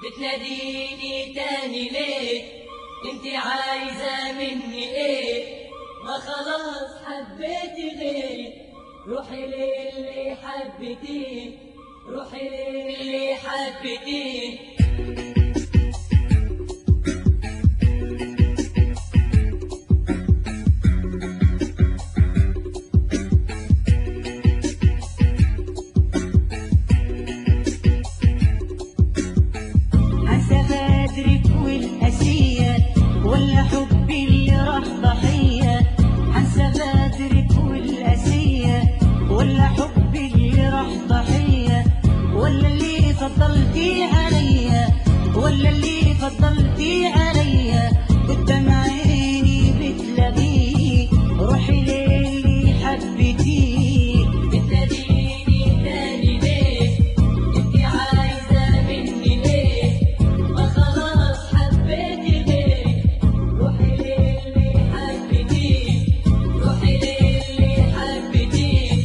بتناديني تاني ليه انت عايزة مني ايه ما خلاص حبيتي غيري روحي للي حبيتيه روحي للي حبيتيه عسى بدرك والأسية ولا حبي اللي راح ضحية عسى بدرك والأسية ولا حبي اللي راح ضحية ولا اللي فضلتي عليا ولا اللي فضلتي عليا قدام عيني بتلاقيه روحي للي حبيتيه بتناديني تاني ليه انت عايزة مني ليه ما خلاص حبيتي غيري روحي للي حبيتيه روحي للي حبيتيه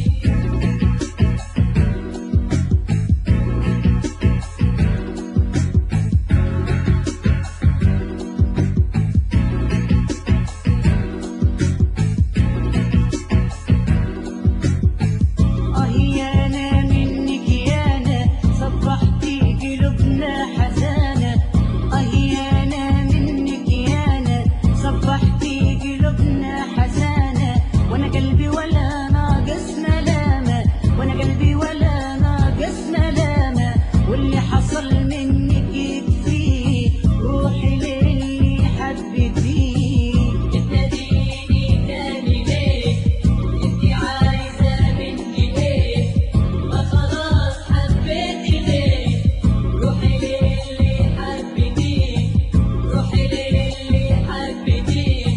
آه يا أنا منك يا أنا صبحتي قلوبنا حزانة آه يا أنا منك يا أنا صبحتي قلوبنا حزانة وأنا قلبي ولا ناقص ملامة وأنا قلبي ولا ناقص ملامة واللي حصل منك يكفيه روحي للي حبيتيه بتناديني تاني ليه انت عايزة مني ايه ما خلاص حبيتي غيري روحي للي حبيتيه روحي للي حبيتيه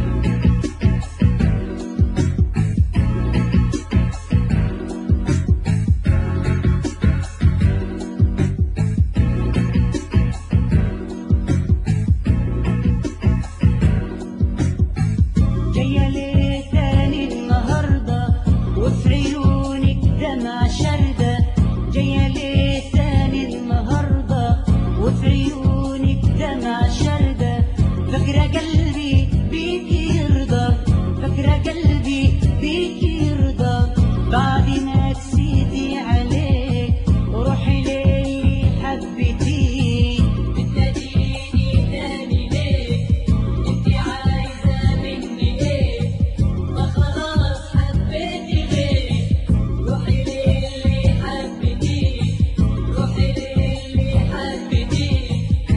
جاية ليه تاني النهاردة وفي عيونك دمع شردة جاية ليه تاني النهاردة وفي عيونك دمع شردة فاكرة قلبي بيك يرضى فاكرة قلبي بيك يرضى بعد ما تسيتي عليه وروحي للي حبيتيه بتناديني تاني ليه انت عايزة مني ايه ما خلاص حبيتي غيري روحي للي حبيتيه روحي للي حبيتيه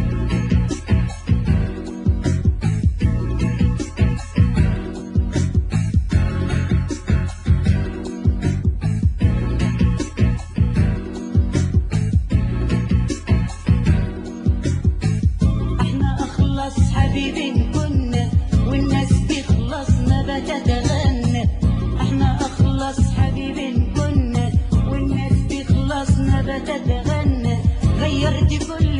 احنا اخلص حبيبين كنا والناس تخلص ما بتتغنى احنا اخلص حبيبين كنا والناس تخلص ما بتتغنى غيرت كل